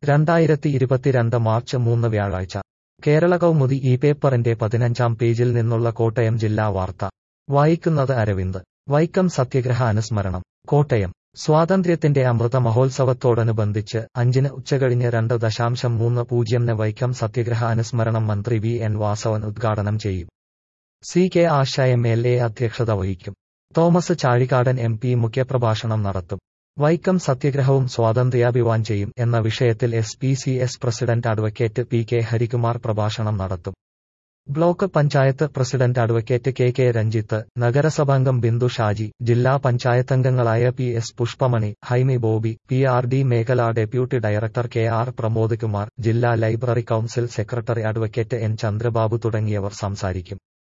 രണ്ടായിരത്തി ഇരുപത്തിരണ്ട് മാർച്ച് മൂന്ന് വ്യാഴാഴ്ച കേരള കൗമുദി ഈ പേപ്പറിന്റെ പതിനഞ്ചാം പേജിൽ നിന്നുള്ള കോട്ടയം ജില്ലാ വാർത്ത വായിക്കുന്നത് അരവിന്ദ് വൈക്കം സത്യഗ്രഹ അനുസ്മരണം കോട്ടയം സ്വാതന്ത്ര്യത്തിന്റെ അമൃത മഹോത്സവത്തോടനുബന്ധിച്ച് അഞ്ചിന് ഉച്ചകഴിഞ്ഞ് രണ്ട് ദശാംശം മൂന്ന് പൂജ്യംന് വൈക്കം സത്യഗ്രഹ അനുസ്മരണം മന്ത്രി വി എൻ വാസവൻ ഉദ്ഘാടനം ചെയ്യും C K Asha M L A അധ്യക്ഷത വഹിക്കും തോമസ് ചാഴികാടൻ എം പി മുഖ്യപ്രഭാഷണം നടത്തും വൈക്കം സത്യഗ്രഹവും സ്വാതന്ത്ര്യാഭിവാൻ ചെയ്യും എന്ന വിഷയത്തിൽ S P C S president advocate P K Harikumar പ്രഭാഷണം നടത്തും block panchayat president advocate K K Ranjith നഗരസഭാംഗം ബിന്ദു ഷാജി ജില്ലാ പഞ്ചായത്തംഗങ്ങളായ P S Pushpamani Haimi Bobby P R D മേഖലാ deputy director K R Pramod Kumar ജില്ലാ library council secretary advocate N Chandrababu തുടങ്ങിയവർ സംസാരിക്കും